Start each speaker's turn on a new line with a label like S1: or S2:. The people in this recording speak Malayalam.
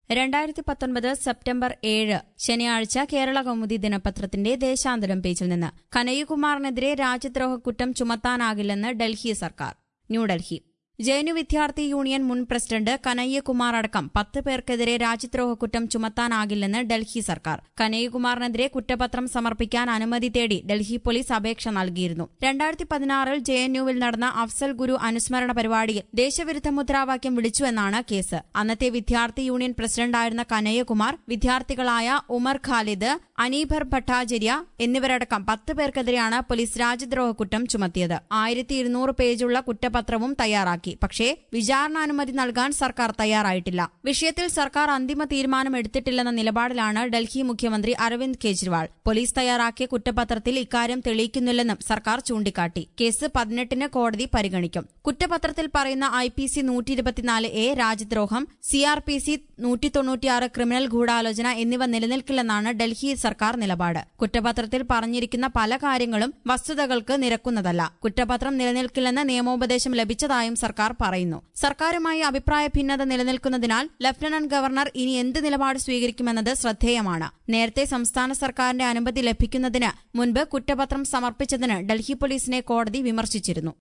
S1: രണ്ടായിരത്തി പത്തൊൻപത് സെപ്റ്റംബർ ഏഴ് ശനിയാഴ്ച കേരള കൗമുദി ദിനപത്രത്തിന്റെ ദേശാന്തരം പേജിൽ നിന്ന് കനയ്യകുമാറിനെതിരെ രാജ്യദ്രോഹ കുറ്റം ചുമത്താനാകില്ലെന്ന് ഡൽഹി സർക്കാർ ന്യൂഡൽഹി ജെഎൻയു വിദ്യാർത്ഥി യൂണിയൻ മുൻ പ്രസിഡന്റ് കനയ്യകുമാർ അടക്കം പത്ത് പേർക്കെതിരെ രാജ്യദ്രോഹ കുറ്റം ചുമത്താനാകില്ലെന്ന് ഡൽഹി സർക്കാർ കനയ്യകുമാറിനെതിരെ കുറ്റപത്രം സമർപ്പിക്കാൻ അനുമതി തേടി ഡൽഹി പോലീസ് അപേക്ഷ നൽകിയിരുന്നു രണ്ടായിരത്തി പതിനാറിൽ ജെഎൻയുവിൽ നടന്ന അഫ്സൽ ഗുരു അനുസ്മരണ പരിപാടിയിൽ ദേശവിരുദ്ധ മുദ്രാവാക്യം വിളിച്ചുവെന്നാണ് കേസ് അന്നത്തെ വിദ്യാർത്ഥി യൂണിയൻ പ്രസിഡന്റായിരുന്ന കനയ്യകുമാർ വിദ്യാർത്ഥികളായ ഉമർ ഖാലിദ് അനീബർ ഭട്ടാചാര്യ എന്നിവരടക്കം പത്ത് പേർക്കെതിരെയാണ് പോലീസ് രാജ്യദ്രോഹ കുറ്റം ചുമത്തിയത് ആയിരത്തി ഇരുന്നൂറ് പേജുള്ള കുറ്റപത്രവും തയ്യാറാക്കി പക്ഷേ വിചാരണാനുമതി നൽകാൻ സർക്കാർ തയ്യാറായിട്ടില്ല വിഷയത്തിൽ സർക്കാർ അന്തിമ തീരുമാനം എടുത്തിട്ടില്ലെന്ന നിലപാടിലാണ് ഡൽഹി മുഖ്യമന്ത്രി അരവിന്ദ് കെജ്രിവാൾ പോലീസ് തയ്യാറാക്കിയ കുറ്റപത്രത്തിൽ ഇക്കാര്യം തെളിയിക്കുന്നില്ലെന്നും സർക്കാർ ചൂണ്ടിക്കാട്ടി കേസ് പതിനെട്ടിന് കോടതി പരിഗണിക്കും കുറ്റപത്രത്തിൽ പറയുന്ന ഐ പി സി നൂറ്റി ഇരുപത്തിനാല് എ രാജ്യദ്രോഹം സി ആർ പി സി നൂറ്റി തൊണ്ണൂറ്റിയാറ് ക്രിമിനൽ ഗൂഢാലോചന എന്നിവ നിലനിൽക്കില്ലെന്നാണ് ഡൽഹി സർക്കാർ നിലപാട് കുറ്റപത്രത്തിൽ പറഞ്ഞിരിക്കുന്ന പല കാര്യങ്ങളും വസ്തുതകൾക്ക് നിരക്കുന്നതല്ല കുറ്റപത്രം നിലനിൽക്കില്ലെന്ന് നിയമോപദേശം ലഭിച്ചതായും സർക്കാർ പറയുന്നു സർക്കാരുമായി അഭിപ്രായ ഭിന്നത നിലനിൽക്കുന്നതിനാൽ ലഫ്റ്റനന്റ് ഗവർണർ ഇനി എന്ത് നിലപാട് സ്വീകരിക്കുമെന്നത് ശ്രദ്ധേയമാണ് നേരത്തെ സംസ്ഥാന സർക്കാരിന്റെ അനുമതി ലഭിക്കുന്നതിന് മുൻപ് കുറ്റപത്രം സമർപ്പിച്ചതിന് ഡൽഹി പോലീസിനെ കോടതി വിമർശിച്ചിരുന്നു